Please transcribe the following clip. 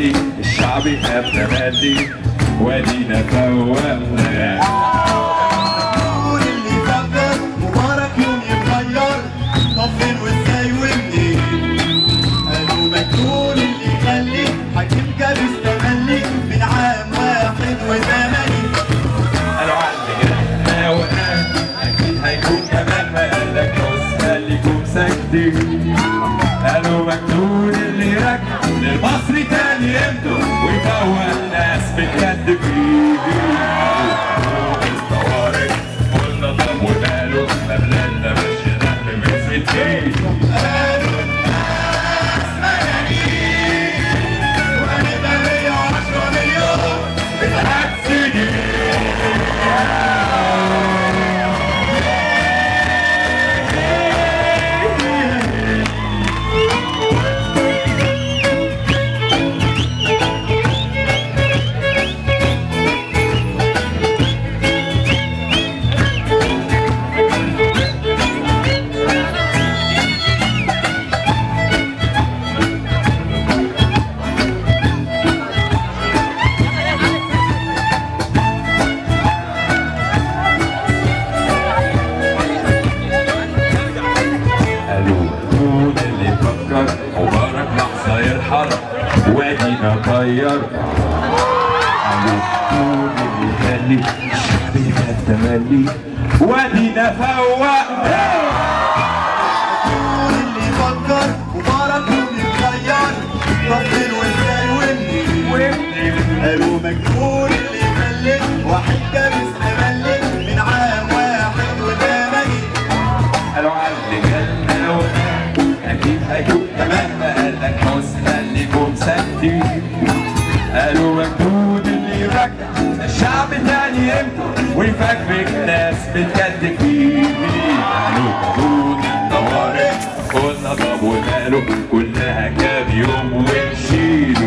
تملي الشعب يخاف تملي وادينا فوقنا قول اللي فكر مبارك يوم يتغير طب فين وازاي ومنين قالوا مجنون اللي يخلي حكيم كابس تملي من عام واحد وثمانين قالوا عندي جنة وقام أكيد هيكون كمان ما قالك بص خليكم ساكتين قالوا مجنون اللي راجع للمصري تاني قيمته ويفوق ناس بتكد فيه الطوارئ قلنا طب وماله ما بلادنا ماشية دم من ستين قالوا الناس ملايين وهنبقى 110 مليون ثلاث سنين قالوا مجنون اللي فكر مبارك لحظة يرحل وادينا طير قالوا مجنون اللي يخلي الشعب يخاف تملي وادينا فوق قول اللي يفكر مبارك يوم يتغير طب فين وازاي ومنين قالوا مجنون اللي يخلي واحد كابس تملي من عام واحد وثمانين قالوا عندي جنة وقام أكيد هيكون كمان ما قالك بص خليكم ساكتين قالوا مجنون اللي يرجع الشعب تاني قيمته ويفكرك ناس بتكد فيه قالوا مجنون الطوارئ قلنا طب وماله كلها كام يوم ونشيل